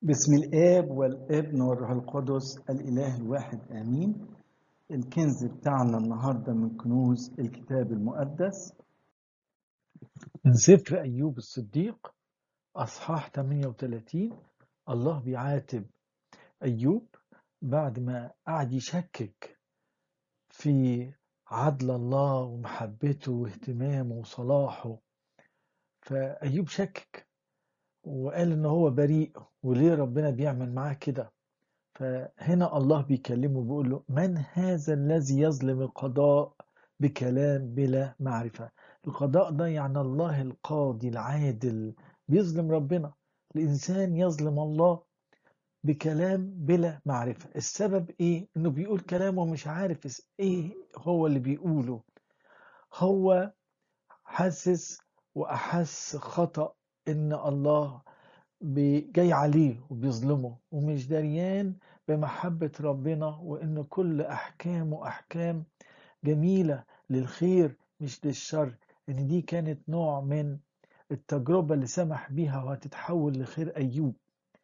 بسم الآب والابن والروح القدس الإله الواحد آمين الكنز بتاعنا النهاردة من كنوز الكتاب المقدس من سفر أيوب الصديق أصحاح 38 الله بيعاتب أيوب بعد ما قعد يشكك في عدل الله ومحبته واهتمامه وصلاحه فأيوب شكك وقال إن هو بريء وليه ربنا بيعمل معاه كده فهنا الله بيكلمه بيقول له من هذا الذي يظلم القضاء بكلام بلا معرفة القضاء ده يعني الله القاضي العادل بيظلم ربنا الإنسان يظلم الله بكلام بلا معرفة السبب إيه؟ إنه بيقول كلامه مش عارف إيه هو اللي بيقوله هو حاسس وأحس خطأ إن الله جاي عليه وبيظلمه ومش دريان بمحبة ربنا وإن كل أحكامه أحكام جميلة للخير مش للشر إن دي كانت نوع من التجربة اللي سمح بيها وهتتحول لخير أيوب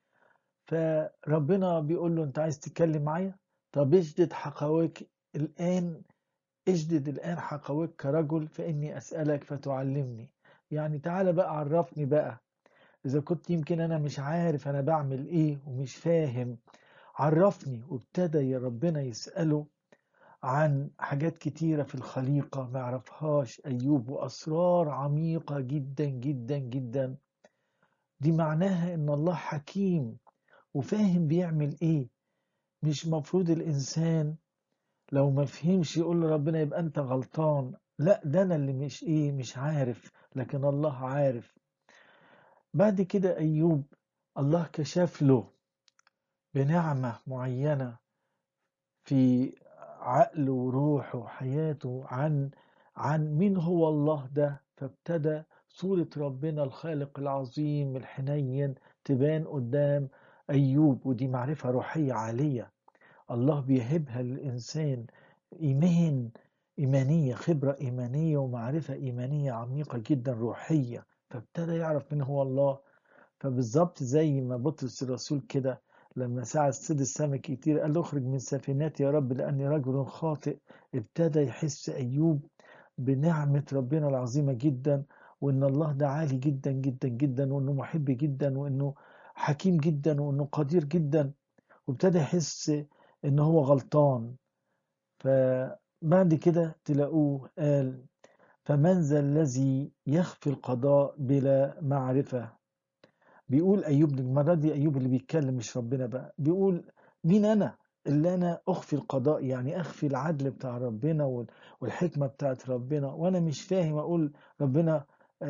فربنا بيقول له أنت عايز تتكلم معايا طب اجدد حقويك الآن اجدد الآن حقويك كرجل فإني أسألك فتعلمني يعني تعالى بقى عرفني بقى إذا كنت يمكن أنا مش عارف أنا بعمل إيه ومش فاهم عرفني وابتدى يا ربنا يسأله عن حاجات كتيرة في الخليقة ما يعرفهاش أيوب وأسرار عميقة جدا جدا جدا دي معناها إن الله حكيم وفاهم بيعمل إيه مش مفروض الإنسان لو ما فهمش يقول لربنا يبقى أنت غلطان لا ده أنا اللي مش إيه مش عارف لكن الله عارف بعد كده أيوب الله كشف له بنعمة معينة في عقله وروحه وحياته عن عن مين هو الله ده فابتدى صورة ربنا الخالق العظيم الحنين تبان قدام أيوب ودي معرفة روحية عالية الله بيهبها للإنسان إيمان إيمانية خبرة إيمانية ومعرفة إيمانية عميقة جدا روحية فابتدى يعرف من هو الله فبالظبط زي ما بطرس الرسول كده لما سعى صيد السمك كتير قال له اخرج من سفينتي يا رب لاني رجل خاطئ ابتدى يحس ايوب بنعمه ربنا العظيمه جدا وان الله ده عالي جدا جدا جدا وانه محب جدا وانه حكيم جدا وانه قدير جدا وابتدى يحس ان هو غلطان فبعد كده تلاقوه قال فمن ذا الذي يخفي القضاء بلا معرفة بيقول أيوب المرة دي أيوب اللي بيتكلم مش ربنا بقى بيقول مين أنا اللي أنا أخفي القضاء يعني أخفي العدل بتاع ربنا والحكمة بتاعت ربنا وأنا مش فاهم أقول ربنا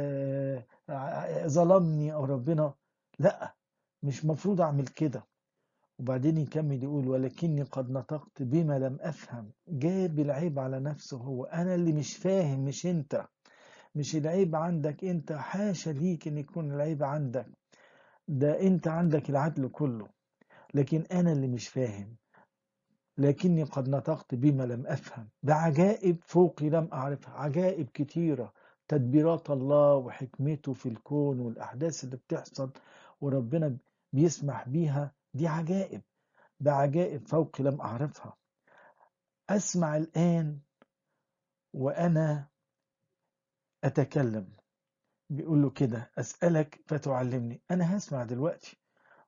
ظلمني أو ربنا لا مش مفروض أعمل كده وبعدين يكمل يقول ولكني قد نطقت بما لم أفهم جاب العيب على نفسه هو أنا اللي مش فاهم مش أنت مش العيب عندك أنت حاشا ليك أن يكون العيب عندك ده أنت عندك العدل كله لكن أنا اللي مش فاهم لكني قد نطقت بما لم أفهم بعجائب فوقي لم أعرفها عجائب كتيرة تدبيرات الله وحكمته في الكون والأحداث اللي بتحصل وربنا بيسمح بيها دي عجائب بعجائب فوق لم أعرفها أسمع الآن وأنا أتكلم بيقول له كده أسألك فتعلمني أنا هسمع دلوقتي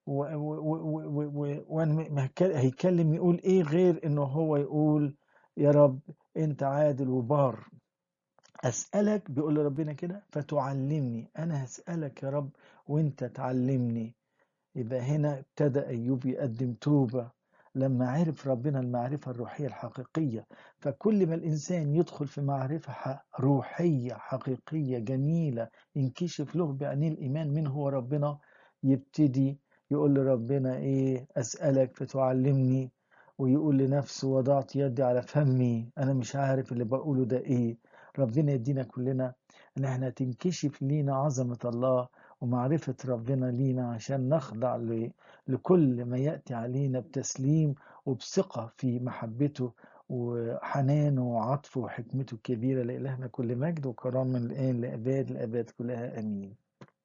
وأنا هيكلم يقول إيه غير إنه هو يقول يا رب أنت عادل وبار أسألك بيقول لربنا كده فتعلمني أنا هسألك يا رب وأنت تعلمني يبقى هنا ابتدى أيوب يقدم توبة لما عرف ربنا المعرفة الروحية الحقيقية فكل ما الإنسان يدخل في معرفة روحية حقيقية جميلة ينكشف له بعينيه الإيمان من هو ربنا يبتدي يقول لربنا إيه أسألك فتعلمني ويقول لنفسه وضعت يدي على فمي أنا مش عارف اللي بقوله ده إيه ربنا يدينا كلنا إن احنا تنكشف لينا عظمة الله ومعرفة ربنا لينا عشان نخضع لكل ما يأتي علينا بتسليم وبثقة في محبته وحنانه وعطفه وحكمته الكبيرة لإلهنا كل مجد وكرامة الآن لأباد الأباد كلها أمين